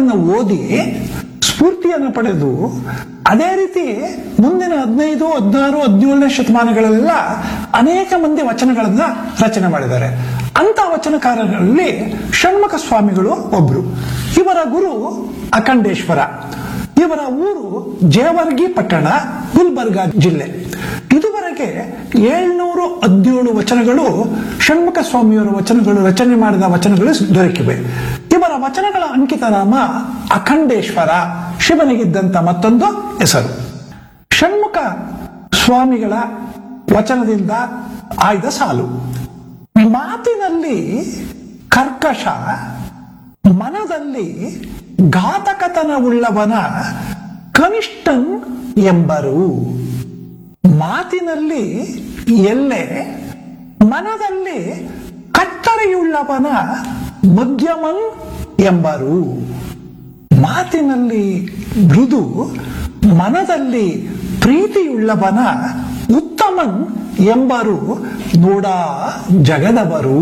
ವಚನಗಳನ್ನ ಓದಿ ಸ್ಫೂರ್ತಿಯನ್ನು ಪಡೆದು ಅದೇ ರೀತಿ ಮುಂದಿನ ಹದಿನೈದು ಹದಿನಾರು ಹದಿನೇಳನೇ ಶತಮಾನಗಳೆಲ್ಲ ಅನೇಕ ಮಂದಿ ವಚನಗಳನ್ನ ರಚನೆ ಮಾಡಿದ್ದಾರೆ ಅಂತ ವಚನಕಾರರಲ್ಲಿ ಷಣ್ಮುಖ ಸ್ವಾಮಿಗಳು ಒಬ್ರು ಇವರ ಗುರು ಅಖಂಡೇಶ್ವರ ಇವರ ಊರು ಜೇವರ್ಗಿ ಪಟ್ಟಣ ಗುಲ್ಬರ್ಗಾ ಜಿಲ್ಲೆ ಇದುವರೆಗೆ ಏಳ್ನೂರು ಹದಿನೇಳು ವಚನಗಳು ಷಣ್ಮುಖ ಸ್ವಾಮಿಯವರ ವಚನಗಳು ರಚನೆ ಮಾಡಿದ ವಚನಗಳು ದೊರಕಿವೆ ಇವರ ವಚನಗಳ ಅಂಕಿತ ನಾಮ ಅಖಂಡೇಶ್ವರ ಶಿವನಿಗಿದ್ದಂತ ಮತ್ತೊಂದು ಹೆಸರು ಷಣ್ಮುಖ ಸ್ವಾಮಿಗಳ ವಚನದಿಂದ ಆಯ್ದ ಸಾಲು ಮಾತಿನಲ್ಲಿ ಕರ್ಕಶ ಮನದಲ್ಲಿ ಘಾತಕತನವುಳ್ಳವನ ಕನಿಷ್ಠನ್ ಎಂಬರು ಮಾತಿನಲ್ಲಿ ಎಲ್ಲೆ ಮನದಲ್ಲಿ ಕತ್ತರೆಯುಳ್ಳವನ ಮಧ್ಯಮನ್ ಎಂಬರು ಮಾತಿನಲ್ಲಿ ಮೃದು ಮನದಲ್ಲಿ ಪ್ರೀತಿಯುಳ್ಳವನ ಉತ್ತಮನ್ ಎಂಬರು ನೋಡ ಜಗದವರು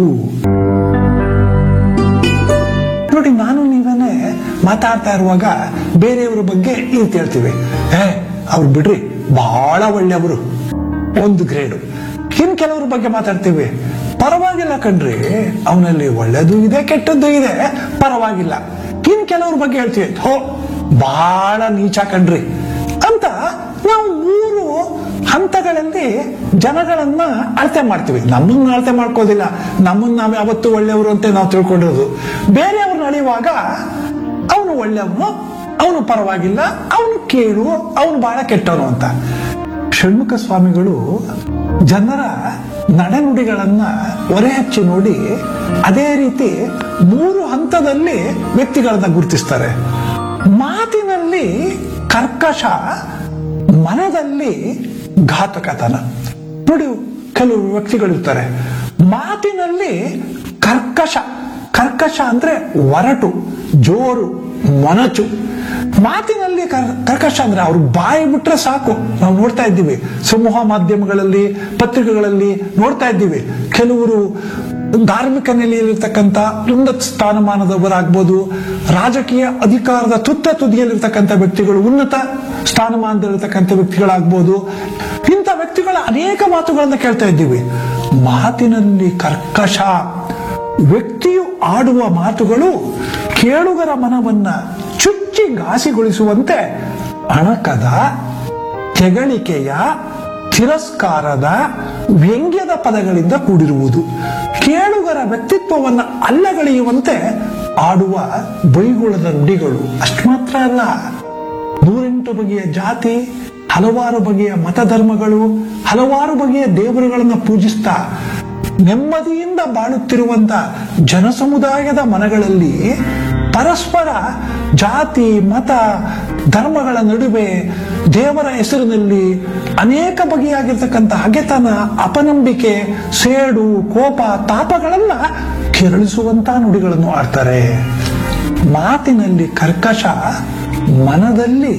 ನೋಡಿ ನಾನು ನೀವೇನೆ ಮಾತಾಡ್ತಾ ಇರುವಾಗ ಬೇರೆಯವರ ಬಗ್ಗೆ ಇಂತ ಹೇಳ್ತೀವಿ ಏ ಅವ್ರು ಬಿಡ್ರಿ ಬಹಳ ಒಳ್ಳೆಯವರು ಒಂದು ಗ್ರೇಡು ಇನ್ ಕೆಲವ್ರ ಬಗ್ಗೆ ಮಾತಾಡ್ತೀವಿ ಪರವಾಗಿಲ್ಲ ಕಣ್ರಿ ಅವನಲ್ಲಿ ಒಳ್ಳೇದು ಇದೆ ಕೆಟ್ಟದ್ದು ಇದೆ ಪರವಾಗಿಲ್ಲ ಇನ್ ಕೆಲವ್ರ ಬಗ್ಗೆ ಹೇಳ್ತೀವಿ ಹೋ ಬಹಳ ನೀಚ ಕಣ್ರಿ ಅಂತ ನಾವು ಮೂರು ಹಂತಗಳಲ್ಲಿ ಜನಗಳನ್ನ ಅಳತೆ ಮಾಡ್ತೀವಿ ನಮ್ಮನ್ನ ಅಳತೆ ಮಾಡ್ಕೋದಿಲ್ಲ ನಮ್ಮನ್ನ ನಾವು ಯಾವತ್ತೂ ಒಳ್ಳೆಯವರು ಅಂತ ನಾವು ತಿಳ್ಕೊಂಡಿರೋದು ಬೇರೆಯವ್ರನ್ನ ಅಳಿಯುವಾಗ ಅವನು ಒಳ್ಳೆಯವನು ಅವನು ಪರವಾಗಿಲ್ಲ ಅವನು ಕೇಳು ಅವನು ಬಹಳ ಕೆಟ್ಟವನು ಅಂತ ಷಣ್ಮುಖ ಸ್ವಾಮಿಗಳು ಜನರ ನಡೆನುಡಿಗಳನ್ನ ಹೊರೆ ಹಚ್ಚಿ ನೋಡಿ ಅದೇ ರೀತಿ ಮೂರು ಹಂತದಲ್ಲಿ ವ್ಯಕ್ತಿಗಳನ್ನ ಗುರುತಿಸ್ತಾರೆ ಮಾತಿನಲ್ಲಿ ಕರ್ಕಶ ಮನದಲ್ಲಿ ಘಾತಕತನ ನೋಡಿ ಕೆಲವು ವ್ಯಕ್ತಿಗಳಿರ್ತಾರೆ ಮಾತಿನಲ್ಲಿ ಕರ್ಕಶ ಕರ್ಕಶ ಅಂದ್ರೆ ಒರಟು ಜೋರು ಮೊನಚು ಮಾತಿನಲ್ಲಿ ಕರ್- ಕರ್ಕಶ ಅಂದ್ರೆ ಅವ್ರು ಬಾಯಿ ಬಿಟ್ರೆ ಸಾಕು ನಾವು ನೋಡ್ತಾ ಇದ್ದೀವಿ ಸಮೂಹ ಮಾಧ್ಯಮಗಳಲ್ಲಿ ಪತ್ರಿಕೆಗಳಲ್ಲಿ ನೋಡ್ತಾ ಇದ್ದೀವಿ ಕೆಲವರು ಧಾರ್ಮಿಕ ನೆಲೆಯಲ್ಲಿರ್ತಕ್ಕಂಥ ಉನ್ನತ ಸ್ಥಾನಮಾನದವರಾಗ್ಬೋದು ರಾಜಕೀಯ ಅಧಿಕಾರದ ತುತ್ತ ತುದಿಯಲ್ಲಿರ್ತಕ್ಕಂಥ ವ್ಯಕ್ತಿಗಳು ಉನ್ನತ ಸ್ಥಾನಮಾನದಲ್ಲಿರ್ತಕ್ಕಂಥ ವ್ಯಕ್ತಿಗಳಾಗ್ಬೋದು ಇಂಥ ವ್ಯಕ್ತಿಗಳ ಅನೇಕ ಮಾತುಗಳನ್ನ ಕೇಳ್ತಾ ಇದ್ದೀವಿ ಮಾತಿನಲ್ಲಿ ಕರ್ಕಶ ವ್ಯಕ್ತಿಯು ಆಡುವ ಮಾತುಗಳು ಕೇಳುಗರ ಮನವನ್ನ ಚುಚ್ಚಿ ಘಾಸಿಗೊಳಿಸುವಂತೆ ಅಣಕದ ತೆಗಳಿಕೆಯ ತಿರಸ್ಕಾರದ ವ್ಯಂಗ್ಯದ ಪದಗಳಿಂದ ಕೂಡಿರುವುದು ಕೇಳುಗರ ವ್ಯಕ್ತಿತ್ವವನ್ನು ಅಲ್ಲಗಳೆಯುವಂತೆ ಆಡುವ ಬೈಗುಳದ ನುಡಿಗಳು ಅಷ್ಟು ಮಾತ್ರ ಅಲ್ಲ ನೂರೆಂಟು ಬಗೆಯ ಜಾತಿ ಹಲವಾರು ಬಗೆಯ ಮತಧರ್ಮಗಳು ಹಲವಾರು ಬಗೆಯ ದೇವರುಗಳನ್ನು ಪೂಜಿಸ್ತಾ ನೆಮ್ಮದಿಯಿಂದ ಬಾಳುತ್ತಿರುವಂತ ಜನಸಮುದಾಯದ ಮನಗಳಲ್ಲಿ ಪರಸ್ಪರ ಜಾತಿ ಮತ ಧರ್ಮಗಳ ನಡುವೆ ದೇವರ ಹೆಸರಿನಲ್ಲಿ ಅನೇಕ ಬಗೆಯಾಗಿರ್ತಕ್ಕಂಥ ಹಗೆತನ ಅಪನಂಬಿಕೆ ಸೇಡು ಕೋಪ ತಾಪಗಳನ್ನ ಕೆರಳಿಸುವಂತ ನುಡಿಗಳನ್ನು ಆಡ್ತಾರೆ ಮಾತಿನಲ್ಲಿ ಕರ್ಕಶ ಮನದಲ್ಲಿ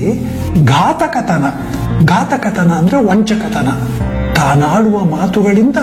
ಘಾತಕತನ ಘಾತಕತನ ಅಂದ್ರೆ ವಂಚಕತನ ತಾನಾಡುವ ಮಾತುಗಳಿಂದ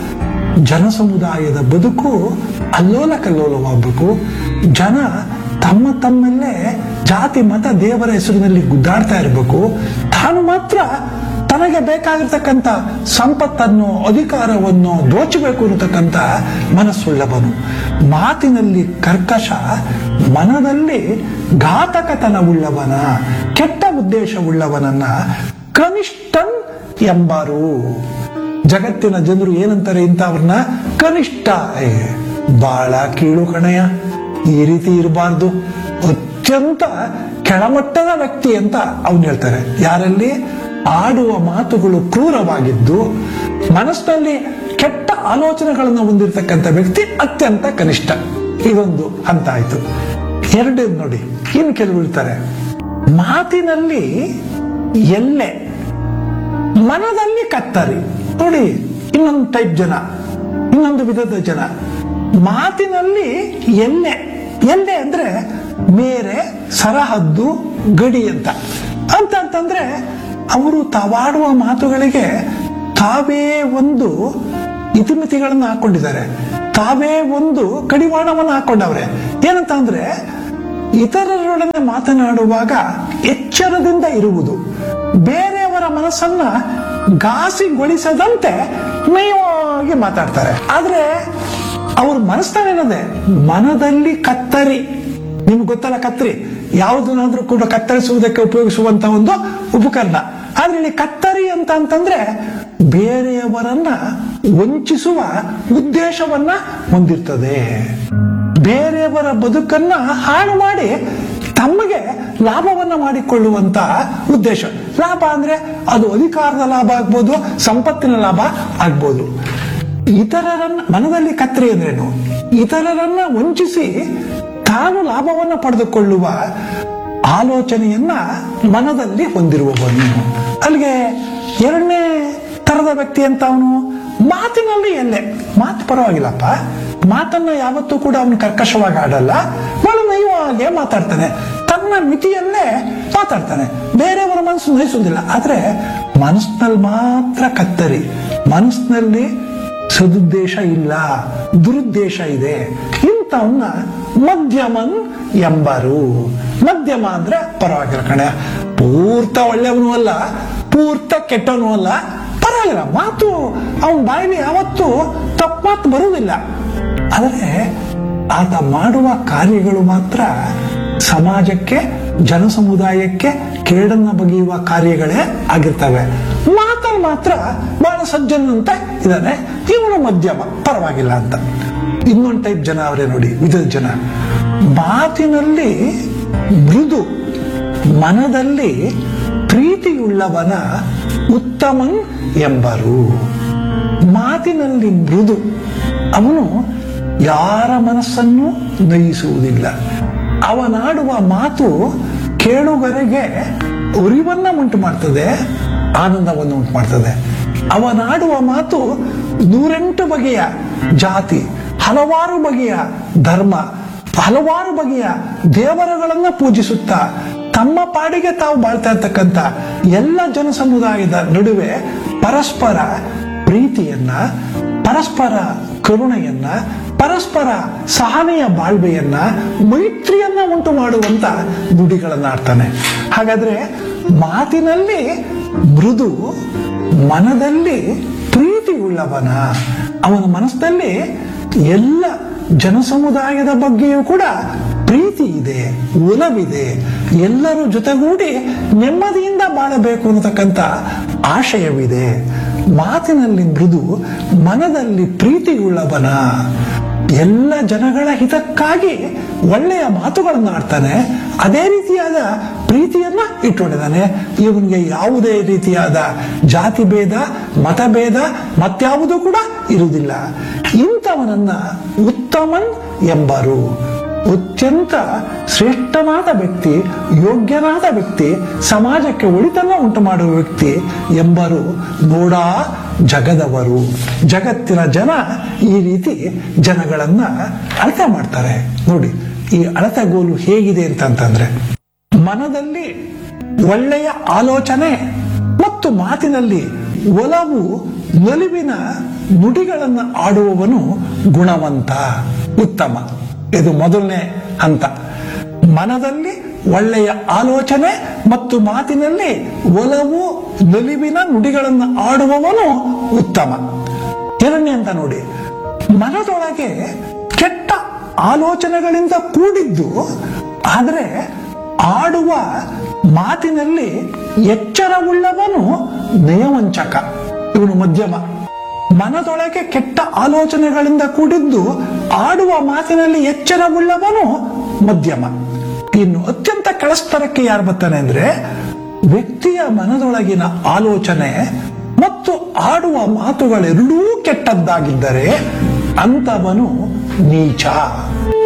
ಜನಸಮುದಾಯದ ಬದುಕು ಅಲ್ಲೋಲ ಕಲ್ಲೋಲವಾಗಬೇಕು ಜನ ತಮ್ಮ ತಮ್ಮಲ್ಲೇ ಜಾತಿ ಮತ ದೇವರ ಹೆಸರಿನಲ್ಲಿ ಗುದ್ದಾಡ್ತಾ ಇರಬೇಕು ತಾನು ಮಾತ್ರ ತನಗೆ ಬೇಕಾಗಿರ್ತಕ್ಕಂಥ ಸಂಪತ್ತನ್ನು ಅಧಿಕಾರವನ್ನು ದೋಚಬೇಕು ಅನ್ನತಕ್ಕಂಥ ಮನಸ್ಸುಳ್ಳವನು ಮಾತಿನಲ್ಲಿ ಕರ್ಕಶ ಮನದಲ್ಲಿ ಘಾತಕತನವುಳ್ಳವನ ಕೆಟ್ಟ ಉದ್ದೇಶವುಳ್ಳವನನ್ನ ಕನಿಷ್ಠನ್ ಎಂಬರು ಜಗತ್ತಿನ ಜನರು ಏನಂತಾರೆ ಇಂಥವ್ರನ್ನ ಕನಿಷ್ಠ ಏ, ಬಾಳ ಕೀಳು ಕಣಯ ಈ ರೀತಿ ಇರಬಾರ್ದು ಅತ್ಯಂತ ಕೆಳಮಟ್ಟದ ವ್ಯಕ್ತಿ ಅಂತ ಅವನು ಹೇಳ್ತಾರೆ ಯಾರಲ್ಲಿ ಆಡುವ ಮಾತುಗಳು ಕ್ರೂರವಾಗಿದ್ದು ಮನಸ್ಸಿನಲ್ಲಿ ಕೆಟ್ಟ ಆಲೋಚನೆಗಳನ್ನು ಹೊಂದಿರತಕ್ಕಂಥ ವ್ಯಕ್ತಿ ಅತ್ಯಂತ ಕನಿಷ್ಠ ಇದೊಂದು ಹಂತ ಆಯ್ತು ಎರಡೇದು ನೋಡಿ ಇನ್ನು ಕೆಲವು ಇರ್ತಾರೆ ಮಾತಿನಲ್ಲಿ ಎಲ್ಲೆ ಮನದಲ್ಲಿ ಕತ್ತರಿ ನೋಡಿ ಇನ್ನೊಂದು ಟೈಪ್ ಜನ ಇನ್ನೊಂದು ವಿಧದ ಜನ ಮಾತಿನಲ್ಲಿ ಎಲ್ಲೆ ಎಲ್ಲೆ ಅಂದ್ರೆ ಮೇರೆ ಸರಹದ್ದು ಗಡಿ ಅಂತ ಅಂತ ಅಂತಂದ್ರೆ ಅವರು ತಾವಾಡುವ ಮಾತುಗಳಿಗೆ ತಾವೇ ಒಂದು ಇತಿಮಿತಿಗಳನ್ನು ಹಾಕೊಂಡಿದ್ದಾರೆ ತಾವೇ ಒಂದು ಕಡಿವಾಣವನ್ನು ಹಾಕೊಂಡವ್ರೆ ಏನಂತ ಅಂದ್ರೆ ಇತರರೊಡನೆ ಮಾತನಾಡುವಾಗ ಎಚ್ಚರದಿಂದ ಇರುವುದು ಬೇರೆಯವರ ಮನಸ್ಸನ್ನ ಘಾಸಿಗೊಳಿಸದಂತೆ ನಯವಾಗಿ ಮಾತಾಡ್ತಾರೆ ಆದ್ರೆ ಅವ್ರ ಮನಸ್ಸಿನಲ್ಲಿರೋದೆ ಮನದಲ್ಲಿ ಕತ್ತರಿ ನಿಮ್ಗೆ ಗೊತ್ತಲ್ಲ ಕತ್ತರಿ ಯಾವುದನ್ನಾದ್ರೂ ಕೂಡ ಕತ್ತರಿಸುವುದಕ್ಕೆ ಉಪಯೋಗಿಸುವಂತ ಒಂದು ಉಪಕರಣ ಆದ್ರೆ ಇಲ್ಲಿ ಕತ್ತರಿ ಅಂತ ಅಂತಂದ್ರೆ ಬೇರೆಯವರನ್ನ ವಂಚಿಸುವ ಉದ್ದೇಶವನ್ನ ಹೊಂದಿರ್ತದೆ ಬೇರೆಯವರ ಬದುಕನ್ನ ಹಾಳು ಮಾಡಿ ತಮಗೆ ಲಾಭವನ್ನ ಮಾಡಿಕೊಳ್ಳುವಂತ ಉದ್ದೇಶ ಲಾಭ ಅಂದ್ರೆ ಅದು ಅಧಿಕಾರದ ಲಾಭ ಆಗ್ಬೋದು ಸಂಪತ್ತಿನ ಲಾಭ ಆಗ್ಬೋದು ಇತರರನ್ನ ಮನದಲ್ಲಿ ಕತ್ತರಿ ಅಂದ್ರೇನು ಇತರರನ್ನ ವಂಚಿಸಿ ತಾನು ಲಾಭವನ್ನು ಪಡೆದುಕೊಳ್ಳುವ ಆಲೋಚನೆಯನ್ನ ಮನದಲ್ಲಿ ಹೊಂದಿರುವವನು ಅಲ್ಲಿಗೆ ಎರಡನೇ ತರದ ವ್ಯಕ್ತಿ ಅಂತ ಅವನು ಮಾತಿನಲ್ಲಿ ಎಲ್ಲೆ ಮಾತು ಪರವಾಗಿಲ್ಲಪ್ಪ ಮಾತನ್ನ ಯಾವತ್ತೂ ಕೂಡ ಅವನು ಕರ್ಕಶವಾಗಿ ಆಡಲ್ಲ ಬಹಳ ನಯವಾಗಿ ಮಾತಾಡ್ತಾನೆ ತನ್ನ ಮಿತಿಯಲ್ಲೇ ಮಾತಾಡ್ತಾನೆ ಬೇರೆಯವರ ಮನಸ್ಸು ನಯಿಸುವುದಿಲ್ಲ ಆದ್ರೆ ಮನಸ್ಸಿನಲ್ಲಿ ಮಾತ್ರ ಕತ್ತರಿ ಮನಸ್ಸಿನಲ್ಲಿ ಸದುದ್ದೇಶ ಇಲ್ಲ ದುರುದ್ದೇಶ ಇದೆ ಇಂಥವನ್ನ ಮಧ್ಯಮನ್ ಎಂಬರು ಮಧ್ಯಮ ಅಂದ್ರೆ ಪರವಾಗಿಲ್ಲ ಕಣೆ ಪೂರ್ತ ಒಳ್ಳೆಯವನು ಅಲ್ಲ ಪೂರ್ತ ಕೆಟ್ಟವನು ಅಲ್ಲ ಪರವಾಗಿಲ್ಲ ಮಾತು ಅವನ ಬಾಯಲ್ಲಿ ಯಾವತ್ತೂ ತಪ್ಪು ಮಾತು ಬರುವುದಿಲ್ಲ ಆದರೆ ಆತ ಮಾಡುವ ಕಾರ್ಯಗಳು ಮಾತ್ರ ಸಮಾಜಕ್ಕೆ ಜನ ಸಮುದಾಯಕ್ಕೆ ಕೇಡನ್ನ ಬಗೆಯುವ ಕಾರ್ಯಗಳೇ ಆಗಿರ್ತವೆ ಮಾತಲ್ಲಿ ಮಾತ್ರ ಬಹಳ ಸಜ್ಜನಂತ ಇದ್ದಾನೆ ಇವನು ಮಧ್ಯಮ ಪರವಾಗಿಲ್ಲ ಅಂತ ಇನ್ನೊಂದು ಟೈಪ್ ಜನ ಅವರೇ ನೋಡಿ ವಿಧದ ಜನ ಮಾತಿನಲ್ಲಿ ಮೃದು ಮನದಲ್ಲಿ ಪ್ರೀತಿಯುಳ್ಳವನ ಉತ್ತಮನ್ ಎಂಬರು ಮಾತಿನಲ್ಲಿ ಮೃದು ಅವನು ಯಾರ ಮನಸ್ಸನ್ನು ನಯಿಸುವುದಿಲ್ಲ ಅವನಾಡುವ ಮಾತು ಕೇಳುಗರಿಗೆ ಉರಿವನ್ನ ಉಂಟು ಮಾಡ್ತದೆ ಆನಂದವನ್ನು ಉಂಟು ಮಾಡ್ತದೆ ಅವನಾಡುವ ಮಾತು ನೂರೆಂಟು ಬಗೆಯ ಜಾತಿ ಹಲವಾರು ಬಗೆಯ ಧರ್ಮ ಹಲವಾರು ಬಗೆಯ ದೇವರುಗಳನ್ನ ಪೂಜಿಸುತ್ತಾ ತಮ್ಮ ಪಾಡಿಗೆ ತಾವು ಬಾಳ್ತಾ ಇರ್ತಕ್ಕಂಥ ಎಲ್ಲ ಜನ ಸಮುದಾಯದ ನಡುವೆ ಪರಸ್ಪರ ಪ್ರೀತಿಯನ್ನ ಪರಸ್ಪರ ಕರುಣೆಯನ್ನ ಪರಸ್ಪರ ಸಹನೆಯ ಬಾಳ್ವೆಯನ್ನ ಮೈತ್ರಿಯನ್ನ ಉಂಟು ಮಾಡುವಂತ ನುಡಿಗಳನ್ನ ಆಡ್ತಾನೆ ಹಾಗಾದ್ರೆ ಮಾತಿನಲ್ಲಿ ಮೃದು ಮನದಲ್ಲಿ ಪ್ರೀತಿ ಉಳ್ಳವನ ಅವನ ಮನಸ್ಸಿನಲ್ಲಿ ಎಲ್ಲ ಜನಸಮುದಾಯದ ಬಗ್ಗೆಯೂ ಕೂಡ ಪ್ರೀತಿ ಇದೆ ಒಲವಿದೆ ಎಲ್ಲರೂ ಜೊತೆಗೂಡಿ ನೆಮ್ಮದಿಯಿಂದ ಬಾಳಬೇಕು ಅನ್ನತಕ್ಕಂಥ ಆಶಯವಿದೆ ಮಾತಿನಲ್ಲಿ ಮೃದು ಮನದಲ್ಲಿ ಪ್ರೀತಿಯುಳ್ಳವನ ಎಲ್ಲ ಜನಗಳ ಹಿತಕ್ಕಾಗಿ ಒಳ್ಳೆಯ ಮಾತುಗಳನ್ನು ಆಡ್ತಾನೆ ಅದೇ ರೀತಿಯಾದ ಪ್ರೀತಿಯನ್ನ ಇಟ್ಕೊಂಡಿದ್ದಾನೆ ಇವನಿಗೆ ಯಾವುದೇ ರೀತಿಯಾದ ಜಾತಿ ಭೇದ ಮತಭೇದ ಮತ್ಯಾವುದೂ ಕೂಡ ಇರುವುದಿಲ್ಲ ಇಂಥವನನ್ನ ಉತ್ತಮನ್ ಎಂಬರು ಅತ್ಯಂತ ಶ್ರೇಷ್ಠನಾದ ವ್ಯಕ್ತಿ ಯೋಗ್ಯನಾದ ವ್ಯಕ್ತಿ ಸಮಾಜಕ್ಕೆ ಒಳಿತನ್ನ ಉಂಟು ಮಾಡುವ ವ್ಯಕ್ತಿ ಎಂಬರು ನೋಡ ಜಗದವರು ಜಗತ್ತಿನ ಜನ ಈ ರೀತಿ ಜನಗಳನ್ನ ಅಳತೆ ಮಾಡ್ತಾರೆ ನೋಡಿ ಈ ಅಳತೆಗೋಲು ಹೇಗಿದೆ ಅಂತಂತಂದ್ರೆ ಮನದಲ್ಲಿ ಒಳ್ಳೆಯ ಆಲೋಚನೆ ಮತ್ತು ಮಾತಿನಲ್ಲಿ ಒಲವು ನಲಿವಿನ ನುಡಿಗಳನ್ನ ಆಡುವವನು ಗುಣವಂತ ಉತ್ತಮ ಇದು ಮೊದಲನೇ ಹಂತ ಮನದಲ್ಲಿ ಒಳ್ಳೆಯ ಆಲೋಚನೆ ಮತ್ತು ಮಾತಿನಲ್ಲಿ ಒಲವು ನಲಿವಿನ ನುಡಿಗಳನ್ನು ಆಡುವವನು ಉತ್ತಮ ಎರಡನೇ ಅಂತ ನೋಡಿ ಮನದೊಳಗೆ ಕೆಟ್ಟ ಆಲೋಚನೆಗಳಿಂದ ಕೂಡಿದ್ದು ಆದರೆ ಆಡುವ ಮಾತಿನಲ್ಲಿ ಎಚ್ಚರವುಳ್ಳವನು ನಯವಂಚಕ ಇವನು ಮಧ್ಯಮ ಮನದೊಳಗೆ ಕೆಟ್ಟ ಆಲೋಚನೆಗಳಿಂದ ಕೂಡಿದ್ದು ಆಡುವ ಮಾತಿನಲ್ಲಿ ಎಚ್ಚರವುಳ್ಳವನು ಮಧ್ಯಮ ಇನ್ನು ಅತ್ಯಂತ ಕೆಳಸ್ತರಕ್ಕೆ ಯಾರು ಬರ್ತಾನೆ ಅಂದ್ರೆ ವ್ಯಕ್ತಿಯ ಮನದೊಳಗಿನ ಆಲೋಚನೆ ಮತ್ತು ಆಡುವ ಮಾತುಗಳೆರಡೂ ಕೆಟ್ಟದ್ದಾಗಿದ್ದರೆ ಅಂತವನು ನೀಚ